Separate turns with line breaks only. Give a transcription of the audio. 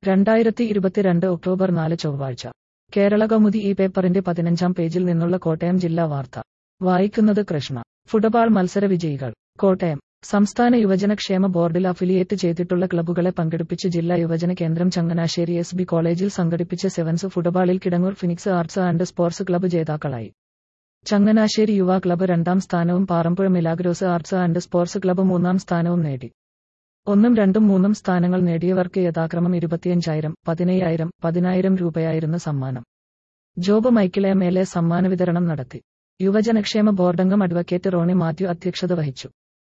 രണ്ടായിരത്തി ഇരുപത്തിരണ്ട് ഒക്ടോബർ നാല് ചൊവ്വാഴ്ച കേരള കൗമുദി ഈ പേപ്പറിന്റെ പതിനഞ്ചാം പേജിൽ നിന്നുള്ള കോട്ടയം ജില്ലാ വാർത്ത വായിക്കുന്നത് കൃഷ്ണ ഫുട്ബോൾ മത്സര വിജയികൾ കോട്ടയം സംസ്ഥാന യുവജനക്ഷേമ ബോർഡിൽ അഫിലിയേറ്റ് ചെയ്തിട്ടുള്ള ക്ലബ്ബുകളെ പങ്കെടുപ്പിച്ച് ജില്ലാ യുവജന കേന്ദ്രം ചങ്ങനാശ്ശേരി എസ് ബി കോളേജിൽ സംഘടിപ്പിച്ച സെവൻസ് ഫുട്ബോളിൽ Kidangoor phoenix arts and sports club ജേതാക്കളായി ചങ്ങനാശ്ശേരി യുവ ക്ലബ്ബ് രണ്ടാം സ്ഥാനവും Parampuzha Milagros arts and sports club മൂന്നാം സ്ഥാനവും നേടി ഒന്നും രണ്ടും മൂന്നും സ്ഥാനങ്ങൾ നേടിയവർക്ക് യഥാക്രമം ഇരുപത്തിയഞ്ചായിരം പതിനയ്യായിരം പതിനായിരം രൂപയായിരുന്നു സമ്മാനം ജോബ് മൈക്കിളെ മേലെ സമ്മാന വിതരണം നടത്തി യുവജനക്ഷേമ ബോർഡംഗം അഡ്വക്കേറ്റ് റോണി മാത്യു അധ്യക്ഷത വഹിച്ചു